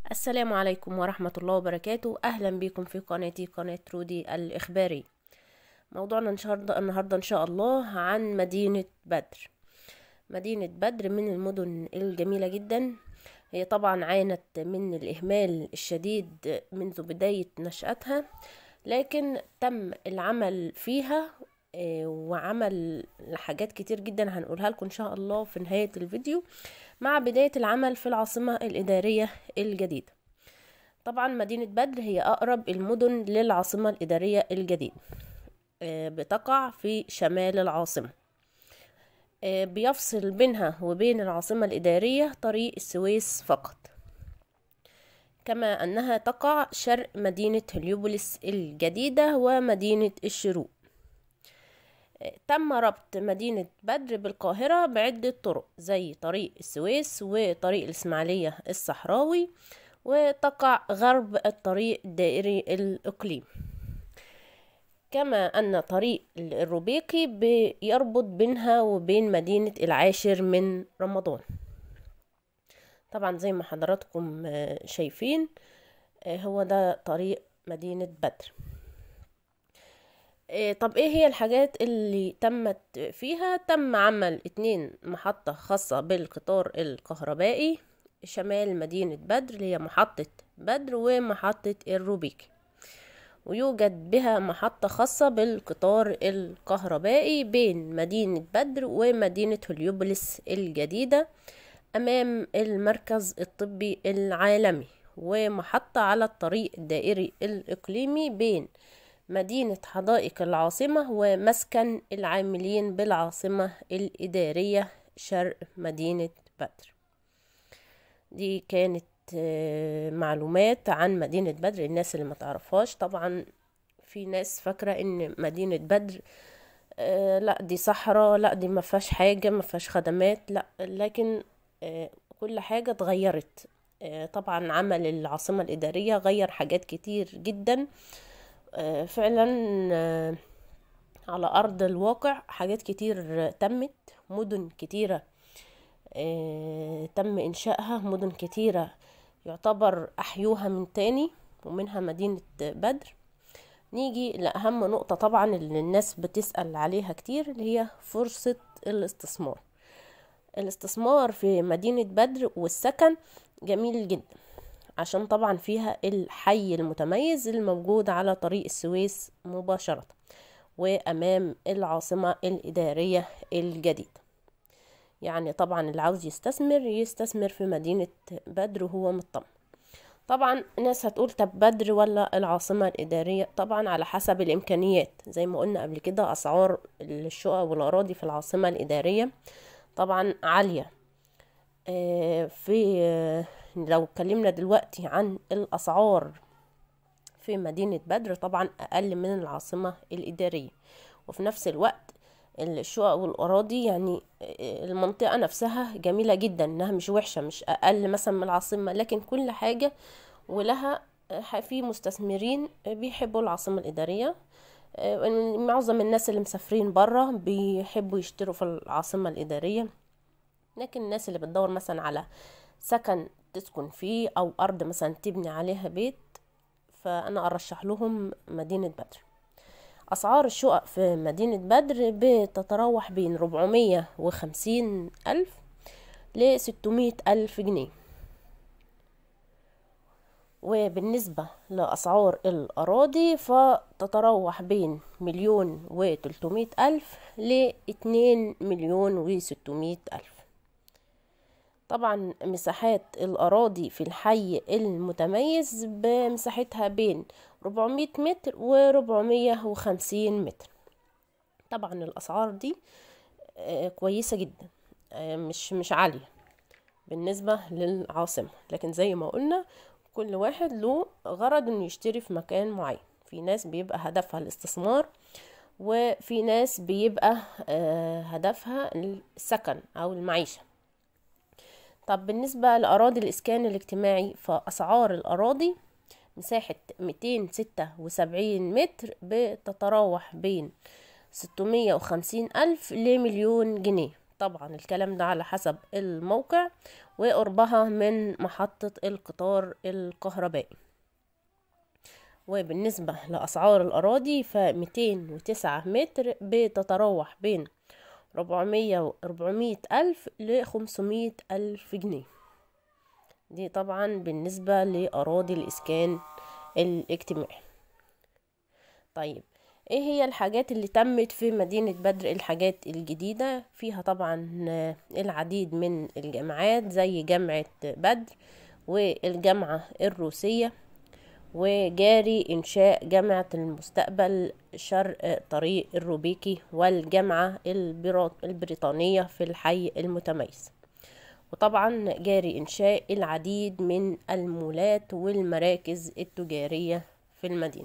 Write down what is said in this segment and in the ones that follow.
السلام عليكم ورحمة الله وبركاته أهلا بكم في قناتي قناة رودي الإخباري موضوعنا النهاردة النهاردة إن شاء الله عن مدينة بدر مدينة بدر من المدن الجميلة جدا هي طبعا عانت من الإهمال الشديد منذ بداية نشأتها لكن تم العمل فيها آه، وعمل حاجات كتير جدا هنقولها لكم إن شاء الله في نهاية الفيديو مع بداية العمل في العاصمة الإدارية الجديدة طبعا مدينة بدر هي أقرب المدن للعاصمة الإدارية الجديدة آه، بتقع في شمال العاصمة آه، بيفصل بينها وبين العاصمة الإدارية طريق السويس فقط كما أنها تقع شرق مدينة هليوبوليس الجديدة ومدينة الشروق تم ربط مدينة بدر بالقاهرة بعدة طرق زي طريق السويس وطريق الإسماعيلية الصحراوي وتقع غرب الطريق الدائري الإقليم كما أن طريق الروبيكي بيربط بينها وبين مدينة العاشر من رمضان طبعا زي ما حضراتكم آه، شايفين آه، هو ده طريق مدينة بدر إيه طب ايه هي الحاجات اللي تمت فيها تم عمل اتنين محطة خاصة بالقطار الكهربائي شمال مدينة بدر اللي هي محطة بدر ومحطة الروبيكي ويوجد بها محطة خاصة بالقطار الكهربائي بين مدينة بدر ومدينة هليوبوليس الجديدة أمام المركز الطبي العالمي ومحطة على الطريق الدائري الإقليمي بين مدينة حدائق العاصمة ومسكن العاملين بالعاصمة الإدارية شرق مدينة بدر دي كانت آه، معلومات عن مدينة بدر الناس اللي ما تعرفهاش طبعا في ناس فاكرة ان مدينة بدر آه، لا دي صحراء لا دي ما فيهاش حاجة ما فيهاش خدمات لا لكن آه، كل حاجة اتغيرت آه، طبعا عمل العاصمة الإدارية غير حاجات كتير جدا آه، فعلا آه، على أرض الواقع حاجات كتير تمت مدن كتيرة آه، تم إنشائها مدن كتيرة يعتبر أحيوها من تاني ومنها مدينة بدر نيجي لأهم نقطة طبعا اللي الناس بتسأل عليها كتير اللي هي فرصة الاستثمار الاستثمار في مدينة بدر والسكن جميل جدا عشان طبعا فيها الحي المتميز الموجود على طريق السويس مباشرة وأمام العاصمة الإدارية الجديدة يعني طبعا اللي عاوز يستثمر يستثمر في مدينة بدر وهو مطمن طبعا ناس هتقول طب بدر ولا العاصمة الإدارية طبعا على حسب الإمكانيات زي ما قلنا قبل كده أسعار الشقق والأراضي في العاصمة الإدارية طبعا عالية آه، في آه، لو اتكلمنا دلوقتي عن الأسعار في مدينة بدر طبعا أقل من العاصمة الإدارية وفي نفس الوقت الشقق والأراضي يعني المنطقة نفسها جميلة جدا إنها مش وحشة مش أقل مثلا من العاصمة لكن كل حاجة ولها في مستثمرين بيحبوا العاصمة الإدارية معظم الناس اللي مسافرين برا بيحبوا يشتروا في العاصمة الإدارية لكن الناس اللي بتدور مثلا على سكن تسكن فيه أو أرض مثلا تبني عليها بيت فأنا أرشح لهم مدينة بدر أسعار الشقق في مدينة بدر بتتراوح بين 450 ألف ل 600 ألف جنيه وبالنسبة لأسعار الأراضي فتتراوح بين مليون وتلتمية ألف لاتنين مليون وستمية ألف طبعا مساحات الأراضي في الحي المتميز بمساحتها بين 400 متر و 450 متر طبعا الأسعار دي آه، كويسة جدا آه، مش مش عالية بالنسبة للعاصمة لكن زي ما قلنا كل واحد له غرض انه يشتري في مكان معين في ناس بيبقى هدفها الاستثمار وفي ناس بيبقى آه، هدفها السكن او المعيشة طب بالنسبة لأراضي الإسكان الاجتماعي فأسعار الأراضي مساحة 276 متر بتتراوح بين 650 ألف لمليون جنيه طبعا الكلام ده على حسب الموقع وقربها من محطة القطار الكهربائي وبالنسبة لأسعار الأراضي فميتين وتسعة متر بتتراوح بين ربعمية ربعمية ألف لخمسمية ألف جنيه دي طبعا بالنسبة لأراضي الإسكان الاجتماعي طيب ايه هي الحاجات اللي تمت في مدينة بدر الحاجات الجديدة فيها طبعا العديد من الجامعات زي جامعة بدر والجامعة الروسية وجاري إنشاء جامعة المستقبل شرق طريق الروبيكي والجامعة البريطانية في الحي المتميز وطبعا جاري إنشاء العديد من المولات والمراكز التجارية في المدينة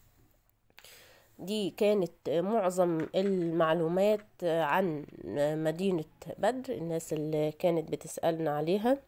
دي كانت معظم المعلومات عن مدينة بدر الناس اللي كانت بتسألنا عليها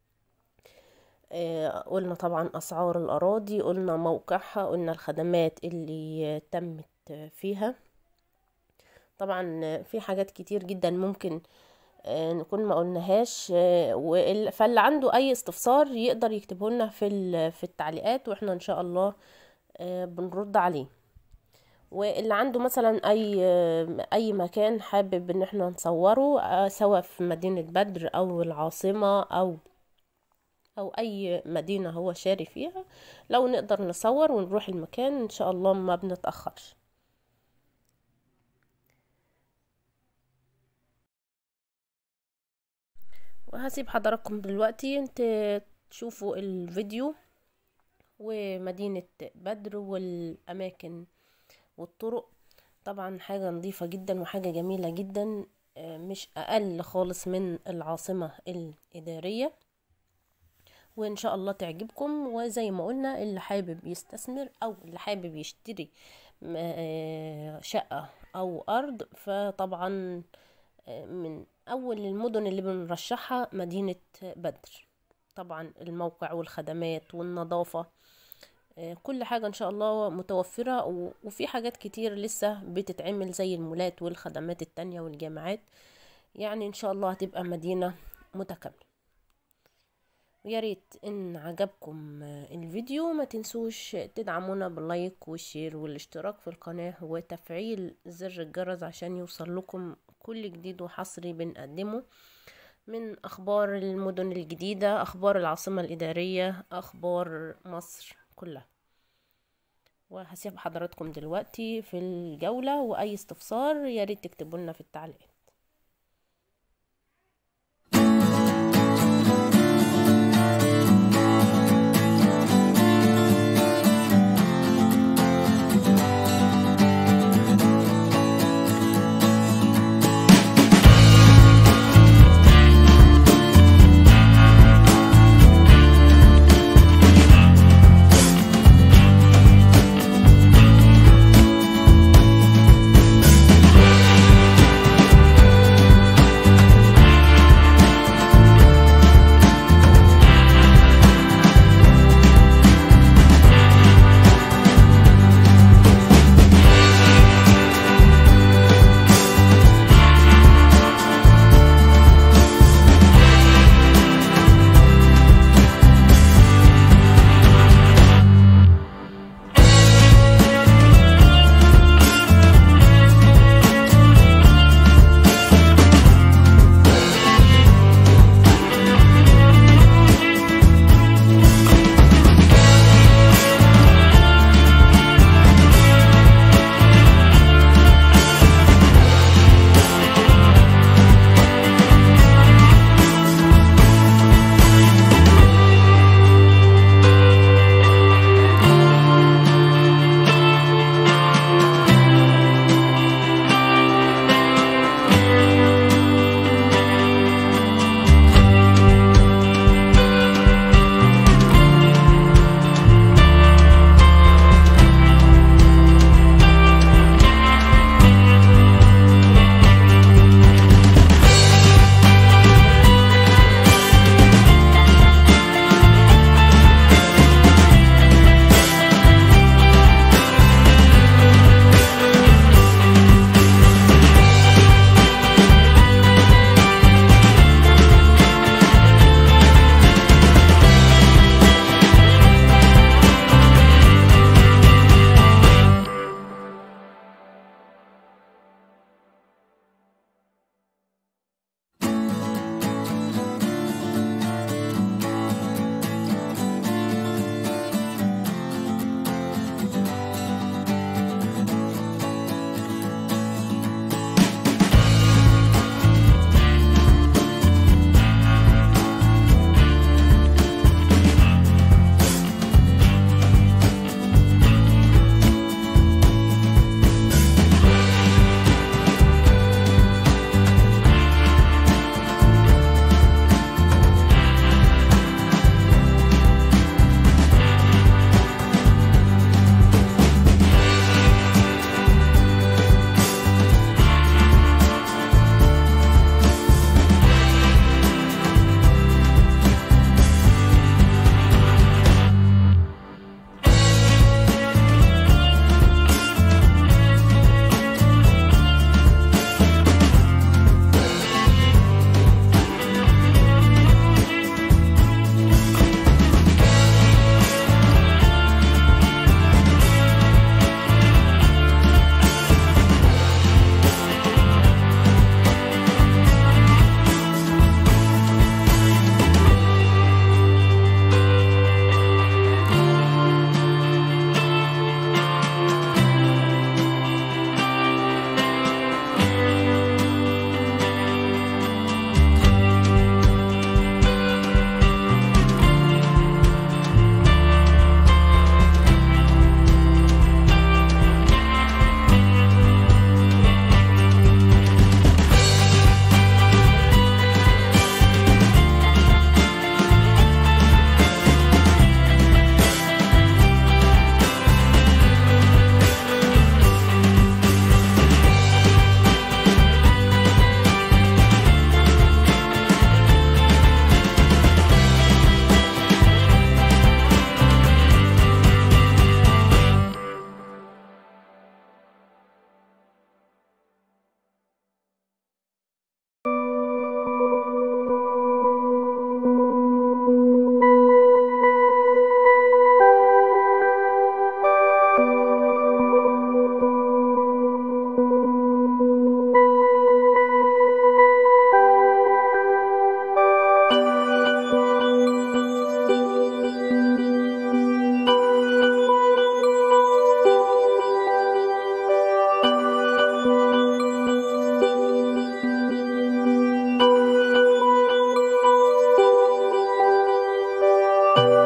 قلنا طبعا أسعار الأراضي قلنا موقعها قلنا الخدمات اللي تمت فيها طبعا في حاجات كتير جدا ممكن نكون ما قلناهاش فاللي عنده اي استفسار يقدر يكتبه لنا في في التعليقات واحنا ان شاء الله بنرد عليه واللي عنده مثلا اي اي مكان حابب ان احنا نصوره سواء في مدينة بدر او العاصمة او او اي مدينة هو شاري فيها لو نقدر نصور ونروح المكان ان شاء الله ما بنتأخرش وهسيب حضراتكم دلوقتي انت تشوفوا الفيديو ومدينة بدر والأماكن والطرق طبعا حاجة نظيفة جدا وحاجة جميلة جدا مش أقل خالص من العاصمة الإدارية وإن شاء الله تعجبكم وزي ما قلنا اللي حابب يستثمر أو اللي حابب يشتري شقة أو أرض فطبعا من أول المدن اللي بنرشحها مدينة بدر طبعا الموقع والخدمات والنظافة كل حاجة ان شاء الله متوفرة وفي حاجات كتير لسه بتتعمل زي المولات والخدمات التانية والجامعات يعني ان شاء الله هتبقى مدينة متكاملة ويا ريت ان عجبكم الفيديو ما تنسوش تدعمونا باللايك والشير والاشتراك في القناة وتفعيل زر الجرس عشان يوصل لكم كل جديد وحصري بنقدمه من اخبار المدن الجديدة اخبار العاصمة الادارية اخبار مصر كلها وهسيب حضراتكم دلوقتي في الجولة واي استفسار يا ريت تكتبوا لنا في التعليقات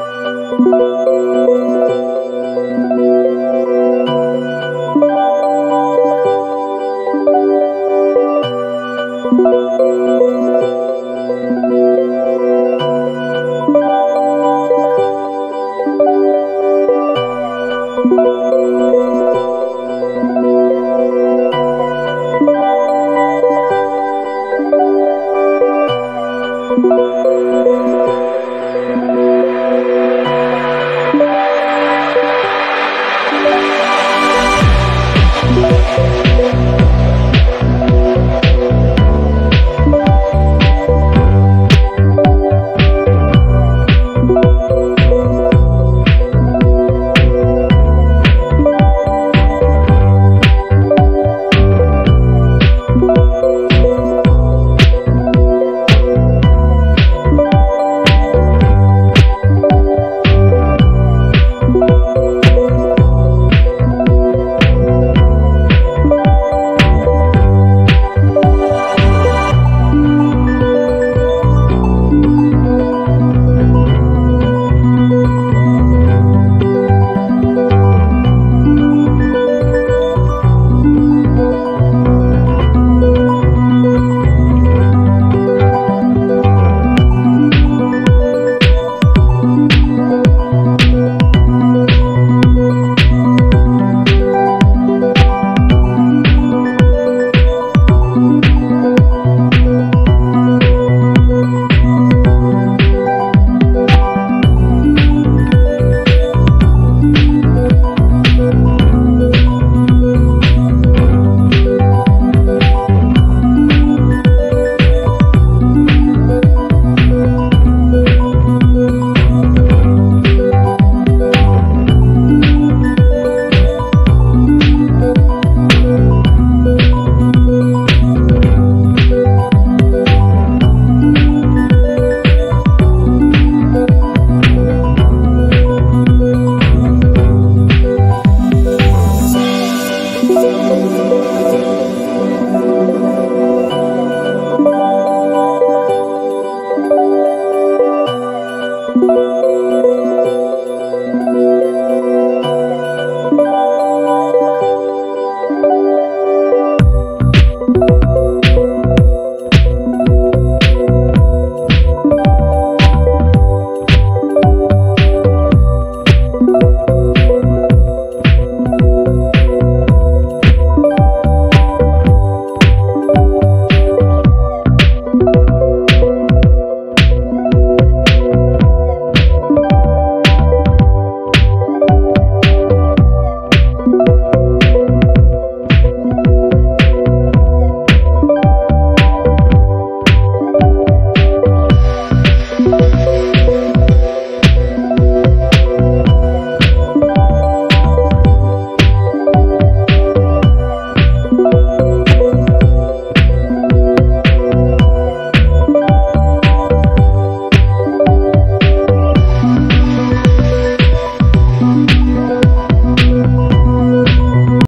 Thank you.